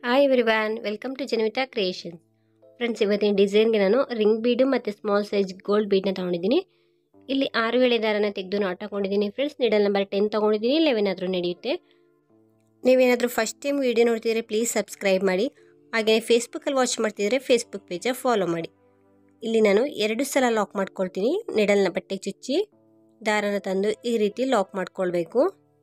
hi everyone welcome to Jenivita creations friends ಇವತ್ತಿನ ಡಿಸೈನ್ಗೆ ನಾನು ರಿಂಗ್ ಬೀಡು ಮತ್ತು ಸ್ಮಾಲ್ ಸೈಜ್ ಗೋಲ್ಡ್ ಬೀಡ್ನ ತೊಗೊಂಡಿದ್ದೀನಿ ಇಲ್ಲಿ ಆರು ವೇಳೆ ದಾರನ ತೆಗೆದು ನಾಟ್ ಹಾಕೊಂಡಿದ್ದೀನಿ ಫ್ರೆಂಡ್ಸ್ ನೀಡಲ್ ನಂಬರ್ ಟೆನ್ ತೊಗೊಂಡಿದ್ದೀನಿ ಲೆವೆನ್ ಆದರೂ ನಡೆಯುತ್ತೆ ನೀವೇನಾದರೂ ಫಸ್ಟ್ ಟೈಮ್ ವೀಡಿಯೋ ನೋಡ್ತಿದ್ರೆ ಪ್ಲೀಸ್ ಸಬ್ಸ್ಕ್ರೈಬ್ ಮಾಡಿ ಹಾಗೆ ಫೇಸ್ಬುಕ್ಕಲ್ಲಿ ವಾಚ್ ಮಾಡ್ತಿದ್ರೆ ಫೇಸ್ಬುಕ್ ಪೇಜ ಫಾಲೋ ಮಾಡಿ ಇಲ್ಲಿ ನಾನು ಎರಡು ಸಲ ಲಾಕ್ ಮಾಡ್ಕೊಳ್ತೀನಿ ನಿಡಲ್ನ ಬಟ್ಟೆಗೆ ಚುಚ್ಚಿ ದಾರನ ತಂದು ಈ ರೀತಿ ಲಾಕ್ ಮಾಡ್ಕೊಳ್ಬೇಕು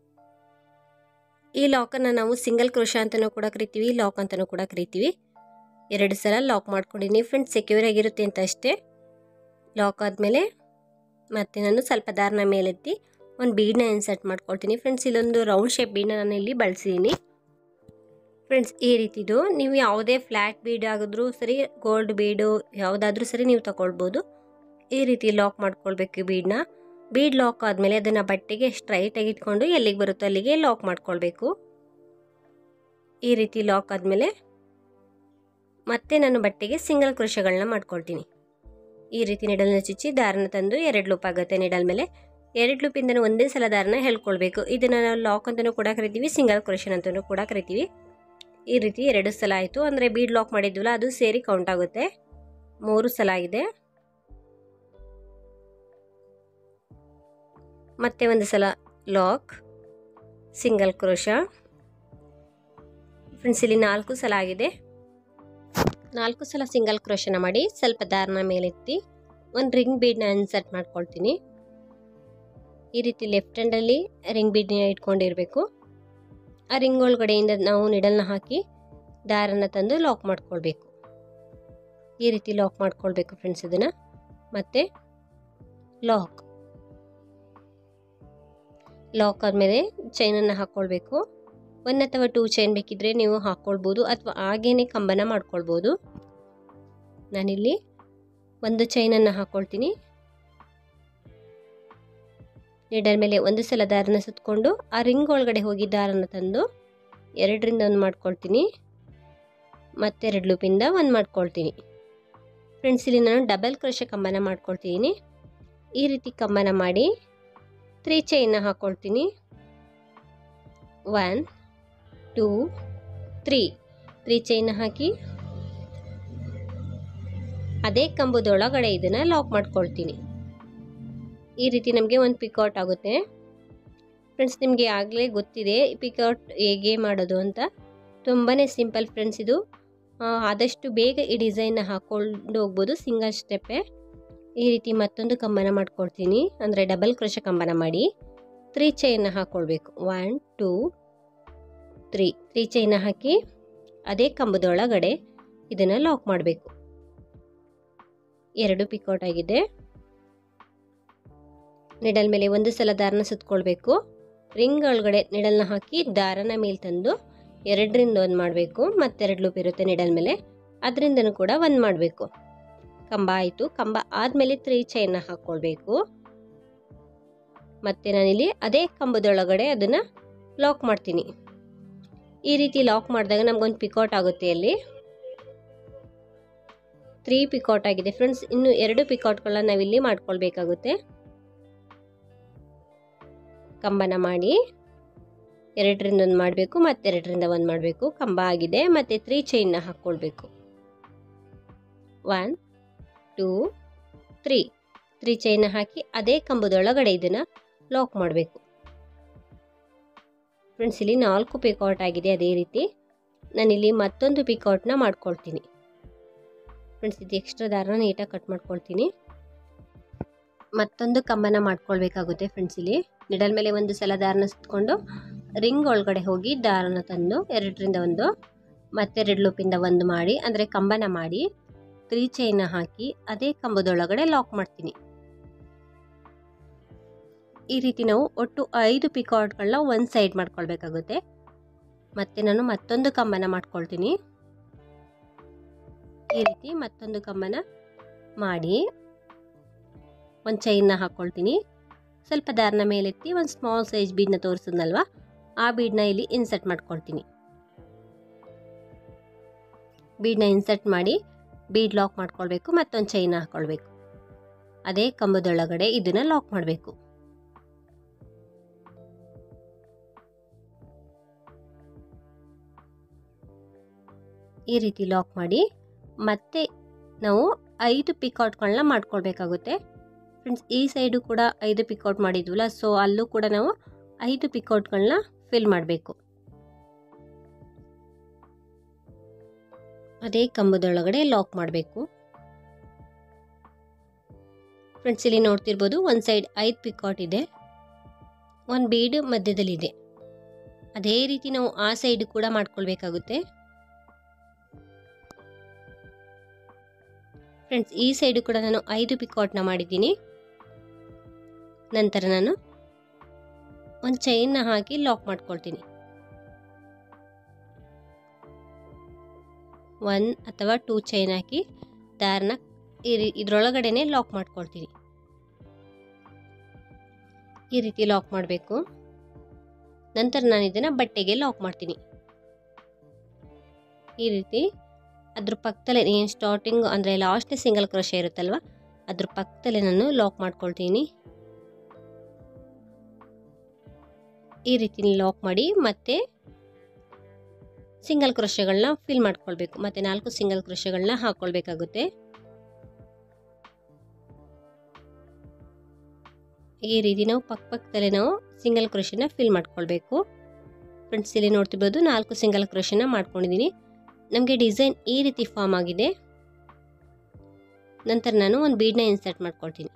ಈ ಲಾಕನ್ನು ನಾವು ಸಿಂಗಲ್ ಕ್ರೋಶ ಅಂತಲೂ ಕೂಡ ಕರಿತೀವಿ ಲಾಕ್ ಅಂತಲೂ ಕೂಡ ಕರಿತೀವಿ ಎರಡು ಸಲ ಲಾಕ್ ಮಾಡ್ಕೊಂಡಿದ್ದೀನಿ ಫ್ರೆಂಡ್ಸ್ ಸೆಕ್ಯೂರ್ ಆಗಿರುತ್ತೆ ಅಂತ ಅಷ್ಟೇ ಲಾಕ್ ಆದಮೇಲೆ ಮತ್ತೆ ನಾನು ಸ್ವಲ್ಪ ದಾರನ ಮೇಲೆತ್ತಿ ಒಂದು ಬೀಡನ್ನ ಇನ್ಸರ್ಟ್ ಮಾಡ್ಕೊಳ್ತೀನಿ ಫ್ರೆಂಡ್ಸ್ ಇಲ್ಲೊಂದು ರೌಂಡ್ ಶೇಪ್ ಬೀಡನ್ನ ನಾನು ಇಲ್ಲಿ ಬಳಸಿದ್ದೀನಿ ಫ್ರೆಂಡ್ಸ್ ಈ ರೀತಿದು ನೀವು ಯಾವುದೇ ಫ್ಲ್ಯಾಟ್ ಬೀಡ್ ಆಗಿದ್ರೂ ಸರಿ ಗೋಲ್ಡ್ ಬೀಡು ಯಾವುದಾದ್ರೂ ಸರಿ ನೀವು ತಗೊಳ್ಬೋದು ಈ ರೀತಿ ಲಾಕ್ ಮಾಡ್ಕೊಳ್ಬೇಕು ಬೀಡನ್ನ ಬೀಡ್ ಲಾಕ್ ಆದಮೇಲೆ ಅದನ್ನು ಬಟ್ಟೆಗೆ ಸ್ಟ್ರೈಟಾಗಿ ಇಟ್ಕೊಂಡು ಎಲ್ಲಿಗೆ ಬರುತ್ತೋ ಅಲ್ಲಿಗೆ ಲಾಕ್ ಮಾಡ್ಕೊಳ್ಬೇಕು ಈ ರೀತಿ ಲಾಕ್ ಆದಮೇಲೆ ಮತ್ತೆ ನಾನು ಬಟ್ಟೆಗೆ ಸಿಂಗಲ್ ಕೃಷಗಳನ್ನ ಮಾಡ್ಕೊಳ್ತೀನಿ ಈ ರೀತಿ ನಿಡಲ್ನ ಚುಚ್ಚಿ ದಾರನ ತಂದು ಎರಡು ಲೂಪ್ ಆಗುತ್ತೆ ನಿಡಲ್ ಮೇಲೆ ಎರಡು ಲೂಪಿಂದ ಒಂದೇ ಸಲ ದಾರನ ಹೇಳ್ಕೊಳ್ಬೇಕು ಇದನ್ನು ನಾವು ಲಾಕ್ ಅಂತಲೂ ಕೂಡ ಕರಿತೀವಿ ಸಿಂಗಲ್ ಕ್ರೋಷನ್ ಅಂತಲೂ ಕೂಡ ಕರಿತೀವಿ ಈ ರೀತಿ ಎರಡು ಸಲ ಆಯಿತು ಅಂದರೆ ಬೀಡ್ ಲಾಕ್ ಮಾಡಿದ್ವಲ್ಲ ಅದು ಸೇರಿ ಕೌಂಟ್ ಆಗುತ್ತೆ ಮೂರು ಸಲ ಆಗಿದೆ ಮತ್ತೆ ಒಂದು ಸಲ ಲಾಕ್ ಸಿಂಗಲ್ ಕ್ರೋಶ ಫ್ರೆಂಡ್ಸ್ ಇಲ್ಲಿ ನಾಲ್ಕು ಸಲ ಆಗಿದೆ ನಾಲ್ಕು ಸಲ ಸಿಂಗಲ್ ಕ್ರೋಶನ ಮಾಡಿ ಸ್ವಲ್ಪ ದಾರನ ಮೇಲೆತ್ತಿ ಒಂದು ರಿಂಗ್ ಬೀಡ್ನ ಇನ್ಸರ್ಟ್ ಮಾಡ್ಕೊಳ್ತೀನಿ ಈ ರೀತಿ ಲೆಫ್ಟ್ ಹ್ಯಾಂಡಲ್ಲಿ ರಿಂಗ್ ಬೀಡ್ನ ಇಟ್ಕೊಂಡಿರಬೇಕು ಆ ರಿಂಗ್ ಒಳಗಡೆಯಿಂದ ನಾವು ನಿಡಲ್ನ ಹಾಕಿ ದಾರನ ತಂದು ಲಾಕ್ ಮಾಡ್ಕೊಳ್ಬೇಕು ಈ ರೀತಿ ಲಾಕ್ ಮಾಡ್ಕೊಳ್ಬೇಕು ಫ್ರೆಂಡ್ಸ್ ಇದನ್ನು ಮತ್ತು ಲಾಕ್ ಲಾಕ್ ಆದಮೇಲೆ ಚೈನನ್ನು ಹಾಕ್ಕೊಳ್ಬೇಕು ಒನ್ ಅಥವಾ ಟೂ ಚೈನ್ ಬೇಕಿದ್ದರೆ ನೀವು ಹಾಕ್ಕೊಳ್ಬೋದು ಅಥವಾ ಹಾಗೇನೆ ಕಂಬನ ಮಾಡ್ಕೊಳ್ಬೋದು ನಾನಿಲ್ಲಿ ಒಂದು ಚೈನನ್ನು ಹಾಕ್ಕೊಳ್ತೀನಿ ನಿಡಲ್ ಮೇಲೆ ಒಂದು ಸಲ ದಾರನ ಸುತ್ತಕೊಂಡು ಆ ರಿಂಗ್ ಒಳಗಡೆ ಹೋಗಿ ದಾರನ ತಂದು ಎರಡರಿಂದ ಒಂದು ಮಾಡ್ಕೊಳ್ತೀನಿ ಮತ್ತೆರಡು ಲೂಪಿಂದ ಒಂದು ಮಾಡ್ಕೊಳ್ತೀನಿ ಫ್ರೆಂಡ್ಸ್ ಇಲ್ಲಿ ನಾನು ಡಬಲ್ ಕ್ರೋಶ ಕಂಬನ ಮಾಡ್ಕೊಳ್ತೀನಿ ಈ ರೀತಿ ಕಂಬನ ಮಾಡಿ ತ್ರೀ ಚೈನ್ನ ಹಾಕ್ಕೊಳ್ತೀನಿ one two three three chain ಹಾಕಿ ಅದೇ ಕಂಬದೊಳಗಡೆ ಇದನ್ನು ಲಾಕ್ ಮಾಡ್ಕೊಳ್ತೀನಿ ಈ ರೀತಿ ನಮಗೆ ಒಂದು ಪಿಕೌಟ್ ಆಗುತ್ತೆ ಫ್ರೆಂಡ್ಸ್ ನಿಮಗೆ ಆಗಲೇ ಗೊತ್ತಿದೆ ಪಿಕೌಟ್ ಹೇಗೆ ಮಾಡೋದು ಅಂತ ತುಂಬಾ ಸಿಂಪಲ್ ಫ್ರೆಂಡ್ಸ್ ಇದು ಆದಷ್ಟು ಬೇಗ ಈ ಡಿಸೈನ್ನ ಹಾಕ್ಕೊಂಡು ಹೋಗ್ಬೋದು ಸಿಂಗಲ್ ಸ್ಟೆಪ್ಪೇ ಈ ರೀತಿ ಮತ್ತೊಂದು ಕಂಬನ ಮಾಡ್ಕೊಳ್ತೀನಿ ಅಂದರೆ ಡಬಲ್ ಕ್ರೋಶ ಕಂಬನ ಮಾಡಿ ತ್ರೀ ಚೈನ್ನ ಹಾಕ್ಕೊಳ್ಬೇಕು ಒನ್ ಟೂ ತ್ರೀ ತ್ರೀ ಚೈನ ಹಾಕಿ ಅದೇ ಕಂಬದೊಳಗಡೆ ಇದನ್ನು ಲಾಕ್ ಮಾಡಬೇಕು ಎರಡು ಪಿಕೌಟ್ ಆಗಿದೆ ನಿಡಲ್ ಮೇಲೆ ಒಂದು ಸಲ ದಾರನ ಸುತ್ಕೊಳ್ಬೇಕು ರಿಂಗ್ ಒಳಗಡೆ ನಿಡಲ್ನ ಹಾಕಿ ದಾರನ ಮೇಲೆ ತಂದು ಎರಡರಿಂದ ಒಂದು ಮಾಡಬೇಕು ಮತ್ತೆರಡು ಲೂಪ್ ಇರುತ್ತೆ ನಿಡಲ್ ಮೇಲೆ ಅದರಿಂದನೂ ಕೂಡ ಒಂದು ಮಾಡಬೇಕು ಕಂಬ ಆಯಿತು ಕಂಬ ಆದಮೇಲೆ ತ್ರೀ ಚೈನ್ನ ಹಾಕ್ಕೊಳ್ಬೇಕು ಮತ್ತು ನಾನಿಲ್ಲಿ ಅದೇ ಕಂಬದೊಳಗಡೆ ಅದನ್ನು ಲಾಕ್ ಮಾಡ್ತೀನಿ ಈ ರೀತಿ ಲಾಕ್ ಮಾಡಿದಾಗ ನಮಗೊಂದು ಪಿಕೌಟ್ ಆಗುತ್ತೆ ಅಲ್ಲಿ ತ್ರೀ ಪಿಕೌಟ್ ಆಗಿದೆ ಫ್ರೆಂಡ್ಸ್ ಇನ್ನು ಎರಡು ಪಿಕೌಟ್ಗಳನ್ನ ನಾವಿಲ್ಲಿ ಮಾಡ್ಕೊಳ್ಬೇಕಾಗುತ್ತೆ ಕಂಬನ ಮಾಡಿ ಎರಡರಿಂದ ಒಂದು ಮಾಡಬೇಕು ಮತ್ತೆರಡರಿಂದ ಒಂದು ಮಾಡಬೇಕು ಕಂಬ ಆಗಿದೆ ಮತ್ತು ತ್ರೀ ಚೈನ್ನ ಹಾಕ್ಕೊಳ್ಬೇಕು ಒನ್ ಟೂ ತ್ರೀ ತ್ರೀ ಚೈನ್ನ ಹಾಕಿ ಅದೇ ಕಂಬದೊಳಗಡೆ ಇದನ್ನು ಲಾಕ್ ಮಾಡಬೇಕು ಫ್ರೆಂಡ್ಸ್ ಇಲ್ಲಿ ನಾಲ್ಕು ಪಿಕೌಟ್ ಆಗಿದೆ ಅದೇ ರೀತಿ ನಾನಿಲ್ಲಿ ಮತ್ತೊಂದು ಪಿಕೌಟ್ನ ಮಾಡ್ಕೊಳ್ತೀನಿ ಫ್ರೆಂಡ್ಸ್ ಇದು ಎಕ್ಸ್ಟ್ರಾ ದಾರನ ನೀಟಾಗಿ ಕಟ್ ಮಾಡ್ಕೊಳ್ತೀನಿ ಮತ್ತೊಂದು ಕಂಬನ ಮಾಡ್ಕೊಳ್ಬೇಕಾಗುತ್ತೆ ಫ್ರೆಂಡ್ಸ್ ಇಲ್ಲಿ ನಿಡಲ್ ಮೇಲೆ ಒಂದು ಸಲ ದಾರನ ಸುತ್ತಕೊಂಡು ರಿಂಗ್ ಒಳಗಡೆ ಹೋಗಿ ದಾರನ ತಂದು ಎರಡರಿಂದ ಒಂದು ಮತ್ತೆರಡು ಲೂಪಿಂದ ಒಂದು ಮಾಡಿ ಅಂದರೆ ಕಂಬನ ಮಾಡಿ ತ್ರೀ ಚೈನ ಹಾಕಿ ಅದೇ ಕಂಬದೊಳಗಡೆ ಲಾಕ್ ಮಾಡ್ತೀನಿ ಈ ರೀತಿ ನಾವು ಒಟ್ಟು ಐದು ಪಿಕೌಟ್ಗಳನ್ನ ಒಂದು ಸೈಡ್ ಮಾಡ್ಕೊಳ್ಬೇಕಾಗುತ್ತೆ ಮತ್ತು ನಾನು ಮತ್ತೊಂದು ಕಂಬನ ಮಾಡ್ಕೊಳ್ತೀನಿ ಈ ರೀತಿ ಮತ್ತೊಂದು ಕಂಬನ ಮಾಡಿ ಒಂದು ಚೈನ್ನ ಹಾಕ್ಕೊಳ್ತೀನಿ ಸ್ವಲ್ಪ ದಾರನ ಮೇಲೆತ್ತಿ ಒಂದು ಸ್ಮಾಲ್ ಸೈಜ್ ಬೀಡನ್ನ ತೋರಿಸಿದ್ನಲ್ವ ಆ ಬೀಡನ್ನ ಇಲ್ಲಿ ಇನ್ಸರ್ಟ್ ಮಾಡ್ಕೊಳ್ತೀನಿ ಬೀಡನ್ನ ಇನ್ಸರ್ಟ್ ಮಾಡಿ ಬೀಡ್ ಲಾಕ್ ಮಾಡ್ಕೊಳ್ಬೇಕು ಮತ್ತೊಂದು ಚೈನ ಹಾಕ್ಕೊಳ್ಬೇಕು ಅದೇ ಕಂಬದೊಳಗಡೆ ಇದನ್ನು ಲಾಕ್ ಮಾಡಬೇಕು ಈ ರೀತಿ ಲಾಕ್ ಮಾಡಿ ಮತ್ತೆ ನಾವು ಐದು ಪಿಕೌಟ್ಗಳನ್ನ ಮಾಡ್ಕೊಳ್ಬೇಕಾಗುತ್ತೆ ಫ್ರೆಂಡ್ಸ್ ಈ ಸೈಡು ಕೂಡ ಐದು ಪಿಕೌಟ್ ಮಾಡಿದ್ವಲ್ಲ ಸೊ ಅಲ್ಲೂ ಕೂಡ ನಾವು ಐದು ಪಿಕೌಟ್ಗಳನ್ನ ಫಿಲ್ ಮಾಡಬೇಕು ಅದೇ ಕಂಬದೊಳಗಡೆ ಲಾಕ್ ಮಾಡಬೇಕು ಫ್ರೆಂಡ್ಸ್ ಇಲ್ಲಿ ನೋಡ್ತಿರ್ಬೋದು ಒಂದು ಸೈಡ್ ಐದು ಪಿಕಾಟ್ ಇದೆ ಒಂದು ಬೀಡ್ ಮಧ್ಯದಲ್ಲಿದೆ ಅದೇ ರೀತಿ ನಾವು ಆ ಸೈಡ್ ಕೂಡ ಮಾಡ್ಕೊಳ್ಬೇಕಾಗುತ್ತೆ ಫ್ರೆಂಡ್ಸ್ ಈ ಸೈಡು ಕೂಡ ನಾನು ಐದು ಪಿಕಾಟ್ನ ಮಾಡಿದ್ದೀನಿ ನಂತರ ನಾನು ಒಂದು ಚೈನ್ನ ಹಾಕಿ ಲಾಕ್ ಮಾಡ್ಕೊಳ್ತೀನಿ ಒನ್ ಅಥವಾ ಟೂ ಚೈನ್ ಹಾಕಿ ದಾರನ ಇದರೊಳಗಡೆನೆ ಲಾಕ್ ಮಾಡ್ಕೊಳ್ತೀನಿ ಈ ರೀತಿ ಲಾಕ್ ಮಾಡಬೇಕು ನಂತರ ನಾನು ಇದನ್ನು ಬಟ್ಟೆಗೆ ಲಾಕ್ ಮಾಡ್ತೀನಿ ಈ ರೀತಿ ಅದ್ರ ಪಕ್ಕದಲ್ಲೇ ಏನು ಸ್ಟಾರ್ಟಿಂಗ್ ಅಂದರೆ ಲಾಸ್ಟ್ ಸಿಂಗಲ್ ಕ್ರೋಶೆ ಇರುತ್ತಲ್ವ ಅದ್ರ ಪಕ್ಕದಲ್ಲೇ ನಾನು ಲಾಕ್ ಮಾಡ್ಕೊಳ್ತೀನಿ ಈ ರೀತಿ ಲಾಕ್ ಮಾಡಿ ಮತ್ತೆ ಸಿಂಗಲ್ ಕ್ರೋಶೆಗಳನ್ನ ಫಿಲ್ ಮಾಡ್ಕೊಳ್ಬೇಕು ಮತ್ತೆ ನಾಲ್ಕು ಸಿಂಗಲ್ ಕ್ರೋಶೆಗಳನ್ನ ಹಾಕ್ಕೊಳ್ಬೇಕಾಗುತ್ತೆ ಈ ರೀತಿ ನಾವು ಪಕ್ಕ ಪಕ್ಕದಲ್ಲೇ ನಾವು ಸಿಂಗಲ್ ಕ್ರೋಶೆನ ಫಿಲ್ ಮಾಡ್ಕೊಳ್ಬೇಕು ಫ್ರೆಂಡ್ಸ್ ಇಲ್ಲಿ ನೋಡ್ತಿರ್ಬೋದು ನಾಲ್ಕು ಸಿಂಗಲ್ ಕ್ರೋಶೆನ ಮಾಡ್ಕೊಂಡಿದ್ದೀನಿ ನಮಗೆ ಡಿಸೈನ್ ಈ ರೀತಿ ಫಾರ್ಮ್ ಆಗಿದೆ ನಂತರ ನಾನು ಒಂದು ಬೀಡನ್ನ ಇನ್ಸರ್ಟ್ ಮಾಡ್ಕೊಳ್ತೀನಿ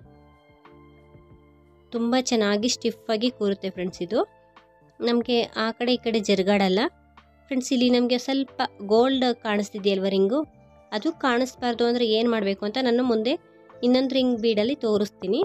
ತುಂಬ ಚೆನ್ನಾಗಿ ಸ್ಟಿಫಾಗಿ ಕೂರುತ್ತೆ ಫ್ರೆಂಡ್ಸ್ ಇದು ನಮಗೆ ಆ ಕಡೆ ಈ ಕಡೆ ಜರುಗಾಡಲ್ಲ ಫ್ರೆಂಡ್ಸ್ ಇಲ್ಲಿ ನಮಗೆ ಸ್ವಲ್ಪ ಗೋಲ್ಡ್ ಕಾಣಿಸ್ತಿದೆಯಲ್ವ ರಿಂಗು ಅದು ಕಾಣಿಸ್ಬಾರ್ದು ಅಂದರೆ ಏನು ಮಾಡಬೇಕು ಅಂತ ನಾನು ಮುಂದೆ ಇನ್ನೊಂದು ರಿಂಗ್ ಬೀಡಲ್ಲಿ ತೋರಿಸ್ತೀನಿ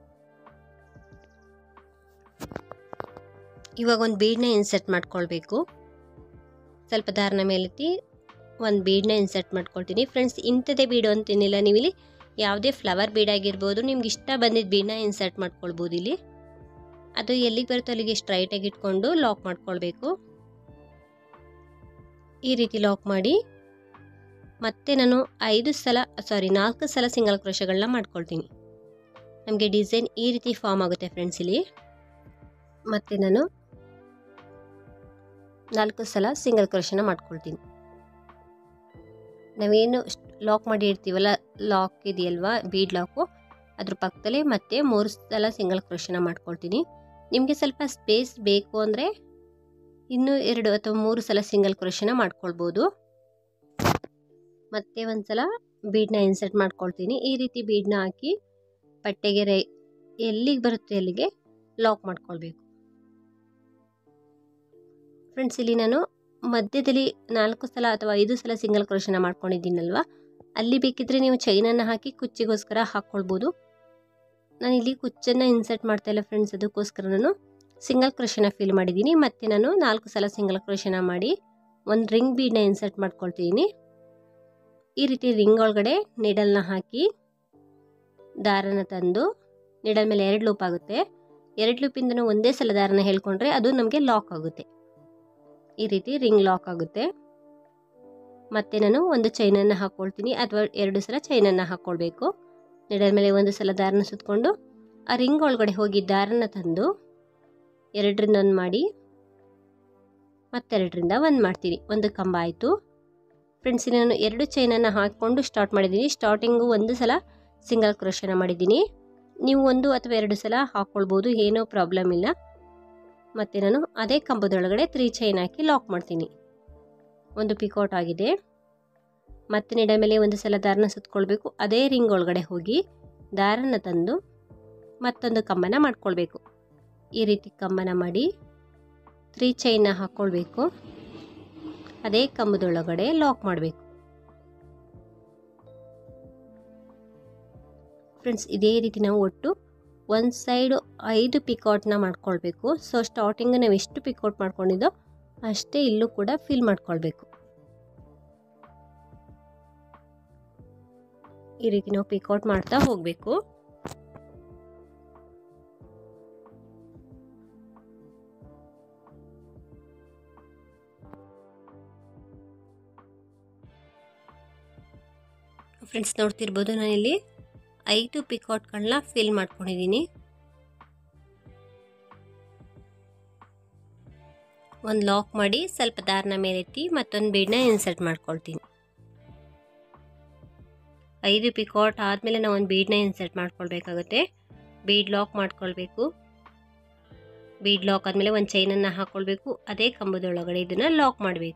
ಇವಾಗ ಒಂದು ಬೀಡನ್ನ ಇನ್ಸರ್ಟ್ ಮಾಡ್ಕೊಳ್ಬೇಕು ಸ್ವಲ್ಪ ದಾರನ ಮೇಲೆತ್ತಿ ಒಂದು ಬೀಡನ್ನ ಇನ್ಸರ್ಟ್ ಮಾಡ್ಕೊಳ್ತೀನಿ ಫ್ರೆಂಡ್ಸ್ ಇಂಥದ್ದೇ ಬೀಡು ಅಂತೇನಿಲ್ಲ ನೀವು ಇಲ್ಲಿ ಯಾವುದೇ ಫ್ಲವರ್ ಬೀಡ್ ಆಗಿರ್ಬೋದು ನಿಮ್ಗೆ ಇಷ್ಟ ಬಂದಿದ್ದ ಬೀಡನ್ನ ಇನ್ಸರ್ಟ್ ಮಾಡ್ಕೊಳ್ಬೋದು ಇಲ್ಲಿ ಅದು ಎಲ್ಲಿಗೆ ಬರುತ್ತೋ ಅಲ್ಲಿಗೆ ಸ್ಟ್ರೈಟಾಗಿ ಇಟ್ಕೊಂಡು ಲಾಕ್ ಮಾಡ್ಕೊಳ್ಬೇಕು ಈ ರೀತಿ ಲಾಕ್ ಮಾಡಿ ಮತ್ತೆ ನಾನು ಐದು ಸಲ ಸಾರಿ ನಾಲ್ಕು ಸಲ ಸಿಂಗಲ್ ಕ್ರೋಶಗಳನ್ನ ಮಾಡ್ಕೊಳ್ತೀನಿ ನಮಗೆ ಡಿಸೈನ್ ಈ ರೀತಿ ಫಾರ್ಮ್ ಆಗುತ್ತೆ ಫ್ರೆಂಡ್ಸ್ ಇಲ್ಲಿ ಮತ್ತೆ ನಾನು ನಾಲ್ಕು ಸಲ ಸಿಂಗಲ್ ಕ್ರೋಶನ ಮಾಡ್ಕೊಳ್ತೀನಿ ನಾವೇನು ಲಾಕ್ ಮಾಡಿ ಇರ್ತೀವಲ್ಲ ಲಾಕ್ ಇದೆಯಲ್ವಾ ಬೀಡ್ ಲಾಕು ಅದ್ರ ಪಕ್ಕದಲ್ಲೇ ಮತ್ತೆ ಮೂರು ಸಲ ಸಿಂಗಲ್ ಕ್ರೋಶನ ಮಾಡ್ಕೊಳ್ತೀನಿ ನಿಮಗೆ ಸ್ವಲ್ಪ ಸ್ಪೇಸ್ ಬೇಕು ಅಂದರೆ ಇನ್ನೂ ಎರಡು ಅಥವಾ ಮೂರು ಸಲ ಸಿಂಗಲ್ ಕ್ರೋಶನ ಮಾಡ್ಕೊಳ್ಬೋದು ಮತ್ತೆ ಒಂದು ಸಲ ಬೀಡನ್ನ ಇನ್ಸರ್ಟ್ ಮಾಡ್ಕೊಳ್ತೀನಿ ಈ ರೀತಿ ಬೀಡನ್ನ ಹಾಕಿ ಬಟ್ಟೆಗೆ ರೈ ಎಲ್ಲಿಗೆ ಬರುತ್ತೆ ಅಲ್ಲಿಗೆ ಲಾಕ್ ಮಾಡ್ಕೊಳ್ಬೇಕು ಫ್ರೆಂಡ್ಸ್ ಇಲ್ಲಿ ನಾನು ಮಧ್ಯದಲ್ಲಿ ನಾಲ್ಕು ಸಲ ಅಥವಾ ಐದು ಸಲ ಸಿಂಗಲ್ ಕ್ರೋಶನ ಮಾಡ್ಕೊಂಡಿದ್ದೀನಲ್ವ ಅಲ್ಲಿ ಬೇಕಿದ್ರೆ ನೀವು ಚೈನನ್ನು ಹಾಕಿ ಕುಚ್ಚಿಗೋಸ್ಕರ ಹಾಕ್ಕೊಳ್ಬೋದು ನಾನು ಇಲ್ಲಿ ಕುಚ್ಚನ್ನು ಇನ್ಸರ್ಟ್ ಮಾಡ್ತಾ ಇಲ್ಲ ಫ್ರೆಂಡ್ಸ್ ಅದಕ್ಕೋಸ್ಕರ ನಾನು ಸಿಂಗಲ್ ಕ್ರೋಶನ ಫಿಲ್ ಮಾಡಿದ್ದೀನಿ ಮತ್ತು ನಾನು ನಾಲ್ಕು ಸಲ ಸಿಂಗಲ್ ಕ್ರೋಶನ ಮಾಡಿ ಒಂದು ರಿಂಗ್ ಬೀಡನ್ನ ಇನ್ಸರ್ಟ್ ಮಾಡ್ಕೊಳ್ತೀನಿ ಈ ರೀತಿ ರಿಂಗ್ ಒಳಗಡೆ ನಿಡಲ್ನ ಹಾಕಿ ದಾರನ ತಂದು ನಿಡಲ್ ಮೇಲೆ ಎರಡು ಲೂಪ್ ಆಗುತ್ತೆ ಎರಡು ಲೂಪಿಂದ ಒಂದೇ ಸಲ ದಾರನ ಹೇಳ್ಕೊಂಡ್ರೆ ಅದು ನಮಗೆ ಲಾಕ್ ಆಗುತ್ತೆ ಈ ರೀತಿ ರಿಂಗ್ ಲಾಕ್ ಆಗುತ್ತೆ ಮತ್ತೆ ನಾನು ಒಂದು ಚೈನನ್ನು ಹಾಕ್ಕೊಳ್ತೀನಿ ಅಥವಾ ಎರಡು ಸಲ ಚೈನನ್ನು ಹಾಕ್ಕೊಳ್ಬೇಕು ನಿಡಲ್ ಮೇಲೆ ಒಂದು ಸಲ ದಾರನ ಸುತ್ತಕೊಂಡು ಆ ರಿಂಗ್ ಒಳಗಡೆ ಹೋಗಿ ದಾರನ ತಂದು ಎರಡರಿಂದ ಒಂದು ಮಾಡಿ ಮತ್ತೆರಡರಿಂದ ಒಂದು ಮಾಡ್ತೀನಿ ಒಂದು ಕಂಬ ಆಯಿತು ಫ್ರೆಂಡ್ಸ್ ನಾನು ಎರಡು ಚೈನನ್ನು ಹಾಕ್ಕೊಂಡು ಸ್ಟಾರ್ಟ್ ಮಾಡಿದ್ದೀನಿ ಸ್ಟಾರ್ಟಿಂಗು ಒಂದು ಸಲ ಸಿಂಗಲ್ ಕ್ರೋಶನ ಮಾಡಿದ್ದೀನಿ ನೀವು ಒಂದು ಅಥವಾ ಎರಡು ಸಲ ಹಾಕ್ಕೊಳ್ಬೋದು ಏನೂ ಪ್ರಾಬ್ಲಮ್ ಇಲ್ಲ ಮತ್ತು ನಾನು ಅದೇ ಕಂಬದೊಳಗಡೆ ತ್ರೀ ಚೈನ್ ಹಾಕಿ ಲಾಕ್ ಮಾಡ್ತೀನಿ ಒಂದು ಪಿಕೌಟ್ ಆಗಿದೆ ಮತ್ತೆ ನೆಡ ಮೇಲೆ ಒಂದು ಸಲ ದಾರನ ಸುತ್ತಕೊಳ್ಬೇಕು ಅದೇ ರಿಂಗ್ ಒಳಗಡೆ ಹೋಗಿ ದಾರನ ತಂದು ಮತ್ತೊಂದು ಕಂಬನ ಮಾಡ್ಕೊಳ್ಬೇಕು ಈ ರೀತಿ ಕಂಬನ ಮಾಡಿ ತ್ರೀ ಚೈನ್ನ ಹಾಕ್ಕೊಳ್ಬೇಕು ಅದೇ ಕಂಬದೊಳಗಡೆ ಲಾಕ್ ಮಾಡಬೇಕು ಫ್ರೆಂಡ್ಸ್ ಇದೇ ರೀತಿ ನಾವು ಒಟ್ಟು ಒಂದು ಸೈಡು ಐದು ಪಿಕೌಟ್ನ ಮಾಡ್ಕೊಳ್ಬೇಕು ಸೊ ಸ್ಟಾರ್ಟಿಂಗ್ ನಾವು ಎಷ್ಟು ಪಿಕೌಟ್ ಮಾಡ್ಕೊಂಡಿದ್ದೋ ಅಷ್ಟೇ ಇಲ್ಲೂ ಕೂಡ ಫಿಲ್ ಮಾಡ್ಕೊಳ್ಬೇಕು ಈ ರೀತಿ ನಾವು ಪಿಕೌಟ್ ಮಾಡ್ತಾ ಹೋಗಬೇಕು ಫ್ರೆಂಡ್ಸ್ ನೋಡ್ತಿರ್ಬೋದು ನಾನಿಲ್ಲಿ ಐದು ಪಿಕೌಟ್ಗಳನ್ನ ಫಿಲ್ ಮಾಡ್ಕೊಂಡಿದ್ದೀನಿ ಒಂದು ಲಾಕ್ ಮಾಡಿ ಸ್ವಲ್ಪ ದಾರನ ಮೇಲೆತ್ತಿ ಮತ್ತೊಂದು ಬೀಡನ್ನ ಇನ್ಸರ್ಟ್ ಮಾಡ್ಕೊಳ್ತೀನಿ ಐದು ಪಿಕಾಟ್ ಆದಮೇಲೆ ನಾವು ಒಂದು ಬೀಡನ್ನ ಇನ್ಸರ್ಟ್ ಮಾಡ್ಕೊಳ್ಬೇಕಾಗುತ್ತೆ ಬೀಡ್ ಲಾಕ್ ಮಾಡ್ಕೊಳ್ಬೇಕು ಬೀಡ್ ಲಾಕ್ ಆದಮೇಲೆ ಒಂದು ಚೈನನ್ನು ಹಾಕ್ಕೊಳ್ಬೇಕು ಅದೇ ಕಂಬದೊಳಗಡೆ ಇದನ್ನು ಲಾಕ್ ಮಾಡಬೇಕು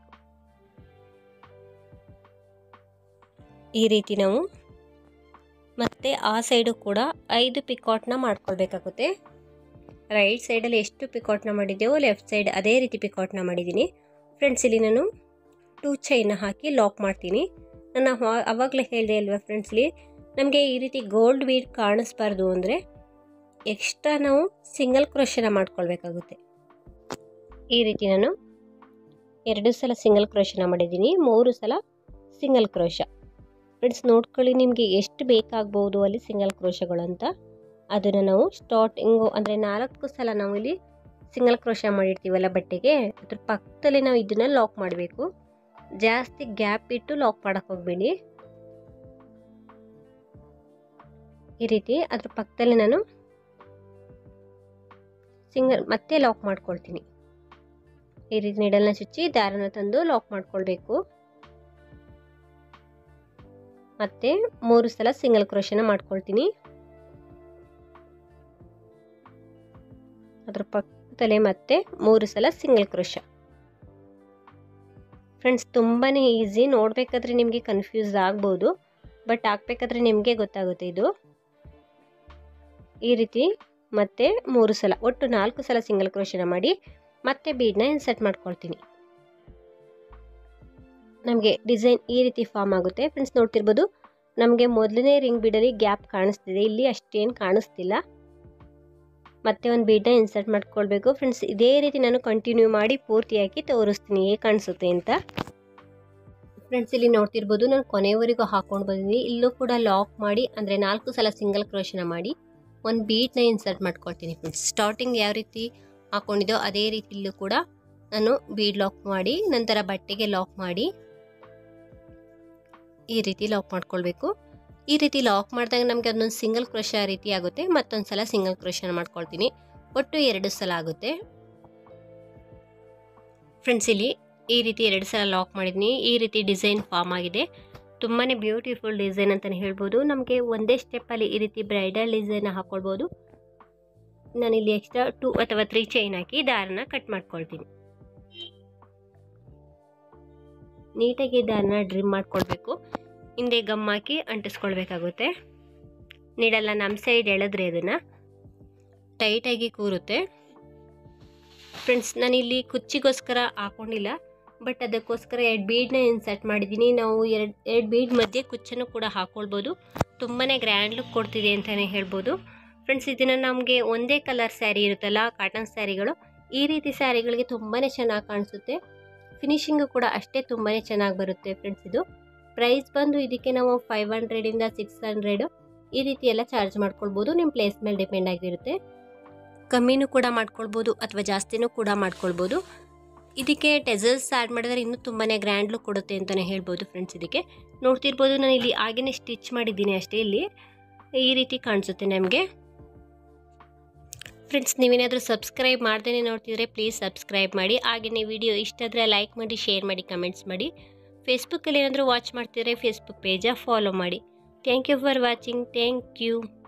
ಈ ರೀತಿ ನಾವು ಮತ್ತೆ ಆ ಸೈಡು ಕೂಡ ಐದು ಪಿಕಾಟ್ನ ಮಾಡ್ಕೊಳ್ಬೇಕಾಗುತ್ತೆ ರೈಟ್ ಸೈಡಲ್ಲಿ ಎಷ್ಟು ಪಿಕಾಟ್ನ ಮಾಡಿದ್ದೆವೋ ಲೆಫ್ಟ್ ಸೈಡ್ ಅದೇ ರೀತಿ ಪಿಕಾಟ್ನ ಮಾಡಿದ್ದೀನಿ ಫ್ರೆಂಡ್ಸ್ ಇಲ್ಲಿ ನಾನು ಟೂ ಚೈನ ಹಾಕಿ ಲಾಕ್ ಮಾಡ್ತೀನಿ ನಾನು ಅವಾಗಲೇ ಹೇಳಿದೆ ಅಲ್ವಾ ಫ್ರೆಂಡ್ಸ್ ಇಲ್ಲಿ ನಮಗೆ ಈ ರೀತಿ ಗೋಲ್ಡ್ ಬೀಡ್ ಕಾಣಿಸ್ಬಾರ್ದು ಅಂದರೆ ಎಕ್ಸ್ಟ್ರಾ ನಾವು ಸಿಂಗಲ್ ಕ್ರೋಶನ ಮಾಡ್ಕೊಳ್ಬೇಕಾಗುತ್ತೆ ಈ ರೀತಿ ನಾನು ಎರಡು ಸಲ ಸಿಂಗಲ್ ಕ್ರೋಶನ ಮಾಡಿದ್ದೀನಿ ಮೂರು ಸಲ ಸಿಂಗಲ್ ಕ್ರೋಶ ಫ್ರೆಂಡ್ಸ್ ನೋಡ್ಕೊಳ್ಳಿ ನಿಮಗೆ ಎಷ್ಟು ಬೇಕಾಗ್ಬೋದು ಅಲ್ಲಿ ಸಿಂಗಲ್ ಕ್ರೋಶಗಳು ಅಂತ ಅದನ್ನು ನಾವು ಸ್ಟಾರ್ಟಿಂಗು ಅಂದರೆ ನಾಲ್ಕು ಸಲ ನಾವು ಇಲ್ಲಿ ಸಿಂಗಲ್ ಕ್ರೋಶ ಮಾಡಿರ್ತೀವಲ್ಲ ಬಟ್ಟೆಗೆ ಅದ್ರ ಪಕ್ಕದಲ್ಲಿ ನಾವು ಇದನ್ನು ಲಾಕ್ ಮಾಡಬೇಕು ಜಾಸ್ತಿ ಗ್ಯಾಪ್ ಇಟ್ಟು ಲಾಕ್ ಮಾಡೋಕ್ಕೆ ಹೋಗಬೇಡಿ ಈ ರೀತಿ ಅದ್ರ ಪಕ್ಕದಲ್ಲಿ ನಾನು ಸಿಂಗಲ್ ಮತ್ತೆ ಲಾಕ್ ಮಾಡ್ಕೊಳ್ತೀನಿ ಈ ರೀತಿ ನಿಡಲ್ನ ಚುಚ್ಚಿ ದಾರನ ತಂದು ಲಾಕ್ ಮಾಡ್ಕೊಳ್ಬೇಕು ಮತ್ತೆ ಮೂರು ಸಲ ಸಿಂಗಲ್ ಕ್ರೋಶನ ಮಾಡ್ಕೊಳ್ತೀನಿ ಅದ್ರ ಪಕ್ಕದಲ್ಲೇ ಮತ್ತೆ ಮೂರು ಸಲ ಸಿಂಗಲ್ ಕ್ರೋಶ ಫ್ರೆಂಡ್ಸ್ ತುಂಬಾ ಈಸಿ ನೋಡಬೇಕಾದ್ರೆ ನಿಮಗೆ ಕನ್ಫ್ಯೂಸ್ ಆಗ್ಬೋದು ಬಟ್ ಹಾಕ್ಬೇಕಾದ್ರೆ ನಿಮಗೆ ಗೊತ್ತಾಗುತ್ತೆ ಇದು ಈ ರೀತಿ ಮತ್ತೆ ಮೂರು ಸಲ ಒಟ್ಟು ನಾಲ್ಕು ಸಲ ಸಿಂಗಲ್ ಕ್ರೋಶನ ಮಾಡಿ ಮತ್ತೆ ಬೀಡನ್ನ ಇನ್ಸರ್ಟ್ ಮಾಡ್ಕೊಳ್ತೀನಿ ನಮಗೆ ಡಿಸೈನ್ ಈ ರೀತಿ ಫಾರ್ಮ್ ಆಗುತ್ತೆ ಫ್ರೆಂಡ್ಸ್ ನೋಡ್ತಿರ್ಬೋದು ನಮಗೆ ಮೊದಲನೇ ರಿಂಗ್ ಬೀಡಲ್ಲಿ ಗ್ಯಾಪ್ ಕಾಣಿಸ್ತಿದೆ ಇಲ್ಲಿ ಅಷ್ಟೇನು ಕಾಣಿಸ್ತಿಲ್ಲ ಮತ್ತೆ ಒಂದು ಬೀಡನ್ನ ಇನ್ಸರ್ಟ್ ಮಾಡ್ಕೊಳ್ಬೇಕು ಫ್ರೆಂಡ್ಸ್ ಇದೇ ರೀತಿ ನಾನು ಕಂಟಿನ್ಯೂ ಮಾಡಿ ಪೂರ್ತಿಯಾಗಿ ತೋರಿಸ್ತೀನಿ ಹೇಗೆ ಕಾಣಿಸುತ್ತೆ ಅಂತ ಫ್ರೆಂಡ್ಸ್ ಇಲ್ಲಿ ನೋಡ್ತಿರ್ಬೋದು ನಾನು ಕೊನೆಯವರೆಗೂ ಹಾಕೊಂಡು ಬಂದಿದ್ದೀನಿ ಇಲ್ಲೂ ಕೂಡ ಲಾಕ್ ಮಾಡಿ ಅಂದರೆ ನಾಲ್ಕು ಸಲ ಸಿಂಗಲ್ ಕ್ರೋಶನ ಮಾಡಿ ಒಂದು ಬೀಟ್ನ ಇನ್ಸರ್ಟ್ ಮಾಡ್ಕೊಳ್ತೀನಿ ಫ್ರೆಂಡ್ಸ್ ಸ್ಟಾರ್ಟಿಂಗ್ ಯಾವ ರೀತಿ ಹಾಕೊಂಡಿದ್ದೋ ಅದೇ ರೀತಿ ಇಲ್ಲೂ ಕೂಡ ನಾನು ಬೀಡ್ ಲಾಕ್ ಮಾಡಿ ನಂತರ ಬಟ್ಟೆಗೆ ಲಾಕ್ ಮಾಡಿ ಈ ರೀತಿ ಲಾಕ್ ಮಾಡ್ಕೊಳ್ಬೇಕು ಈ ರೀತಿ ಲಾಕ್ ಮಾಡಿದಾಗ ನಮಗೆ ಅದೊಂದು ಸಿಂಗಲ್ ಕ್ರೋಶ ರೀತಿ ಆಗುತ್ತೆ ಮತ್ತೊಂದು ಸಲ ಸಿಂಗಲ್ ಕ್ರೋಶನ ಮಾಡ್ಕೊಳ್ತೀನಿ ಒಟ್ಟು ಎರಡು ಸಲ ಆಗುತ್ತೆ ಫ್ರೆಂಡ್ಸ್ ಇಲ್ಲಿ ಈ ರೀತಿ ಎರಡು ಸಲ ಲಾಕ್ ಮಾಡಿದ್ದೀನಿ ಈ ರೀತಿ ಡಿಸೈನ್ ಫಾರ್ಮ್ ಆಗಿದೆ ತುಂಬಾ ಬ್ಯೂಟಿಫುಲ್ ಡಿಸೈನ್ ಅಂತಲೇ ಹೇಳ್ಬೋದು ನಮಗೆ ಒಂದೇ ಸ್ಟೆಪ್ಪಲ್ಲಿ ಈ ರೀತಿ ಬ್ರೈಡಲ್ ಡಿಸೈನ್ ಹಾಕ್ಕೊಳ್ಬೋದು ನಾನಿಲ್ಲಿ ಎಕ್ಸ್ಟ್ರಾ ಟೂ ಅಥವಾ ತ್ರೀ ಚೈನ್ ಹಾಕಿ ದಾರನ ಕಟ್ ಮಾಡ್ಕೊಳ್ತೀನಿ ನೀಟಾಗಿ ದಾರನ ಡ್ರಿಮ್ ಮಾಡ್ಕೊಳ್ಬೇಕು ಹಿಂದೆ ಗಮ್ ಹಾಕಿ ಅಂಟಿಸ್ಕೊಳ್ಬೇಕಾಗುತ್ತೆ ನೀಡಲ್ಲ ನಮ್ಮ ಸೈಡ್ ಎಳೆದ್ರೆ ಅದನ್ನು ಟೈಟಾಗಿ ಕೂರುತ್ತೆ ಫ್ರೆಂಡ್ಸ್ ನಾನಿಲ್ಲಿ ಕುಚ್ಚಿಗೋಸ್ಕರ ಹಾಕೊಂಡಿಲ್ಲ ಬಟ್ ಅದಕ್ಕೋಸ್ಕರ ಎರಡು ಬೀಡನ್ನ ಇನ್ಸರ್ಟ್ ಮಾಡಿದ್ದೀನಿ ನಾವು ಎರಡು ಎರಡು ಬೀಡ್ ಮಧ್ಯೆ ಕುಚ್ಚನ್ನು ಕೂಡ ಹಾಕ್ಕೊಳ್ಬೋದು ತುಂಬಾ ಗ್ರ್ಯಾಂಡ್ ಲುಕ್ ಕೊಡ್ತಿದೆ ಅಂತಲೇ ಹೇಳ್ಬೋದು ಫ್ರೆಂಡ್ಸ್ ಇದನ್ನು ನಮಗೆ ಒಂದೇ ಕಲರ್ ಸ್ಯಾರಿ ಇರುತ್ತಲ್ಲ ಕಾಟನ್ ಸ್ಯಾರಿಗಳು ಈ ರೀತಿ ಸ್ಯಾರಿಗಳಿಗೆ ತುಂಬಾ ಚೆನ್ನಾಗಿ ಕಾಣಿಸುತ್ತೆ ಫಿನಿಶಿಂಗು ಕೂಡ ಅಷ್ಟೇ ತುಂಬಾ ಚೆನ್ನಾಗಿ ಬರುತ್ತೆ ಫ್ರೆಂಡ್ಸ್ ಇದು ಪ್ರೈಸ್ ಬಂದು ಇದಕ್ಕೆ ನಾವು ಫೈವ್ ಹಂಡ್ರೆಡಿಂದ ಸಿಕ್ಸ್ ಹಂಡ್ರೆಡ್ ಈ ರೀತಿ ಎಲ್ಲ ಚಾರ್ಜ್ ಮಾಡ್ಕೊಳ್ಬೋದು ನಿಮ್ಮ ಪ್ಲೇಸ್ ಮೇಲೆ ಡಿಪೆಂಡ್ ಆಗಿರುತ್ತೆ ಕಮ್ಮಿನೂ ಕೂಡ ಮಾಡ್ಕೊಳ್ಬೋದು ಅಥವಾ ಜಾಸ್ತಿನೂ ಕೂಡ ಮಾಡ್ಕೊಳ್ಬೋದು ಇದಕ್ಕೆ ಟೆಸಲ್ಸ್ ಆ್ಯಡ್ ಮಾಡಿದ್ರೆ ಇನ್ನೂ ತುಂಬಾ ಗ್ರ್ಯಾಂಡ್ ಲುಕ್ ಕೊಡುತ್ತೆ ಅಂತಲೇ ಹೇಳ್ಬೋದು ಫ್ರೆಂಡ್ಸ್ ಇದಕ್ಕೆ ನೋಡ್ತಿರ್ಬೋದು ನಾನು ಇಲ್ಲಿ ಆಗೇ ಸ್ಟಿಚ್ ಮಾಡಿದ್ದೀನಿ ಅಷ್ಟೇ ಇಲ್ಲಿ ಈ ರೀತಿ ಕಾಣಿಸುತ್ತೆ ನಮಗೆ ಫ್ರೆಂಡ್ಸ್ ನೀವೇನಾದರೂ ಸಬ್ಸ್ಕ್ರೈಬ್ ಮಾಡ್ದೇ ನೋಡ್ತಿದ್ರೆ ಪ್ಲೀಸ್ ಸಬ್ಸ್ಕ್ರೈಬ್ ಮಾಡಿ ಹಾಗೆಯೇ ವಿಡಿಯೋ ಇಷ್ಟ ಆದರೆ ಲೈಕ್ ಮಾಡಿ ಶೇರ್ ಮಾಡಿ ಕಮೆಂಟ್ಸ್ ಮಾಡಿ ಫೇಸ್ಬುಕ್ಕಲ್ಲಿ ಏನಾದರೂ ವಾಚ್ ಮಾಡ್ತಿದ್ರೆ ಫೇಸ್ಬುಕ್ ಪೇಜ ಫಾಲೋ ಮಾಡಿ thank you for watching thank you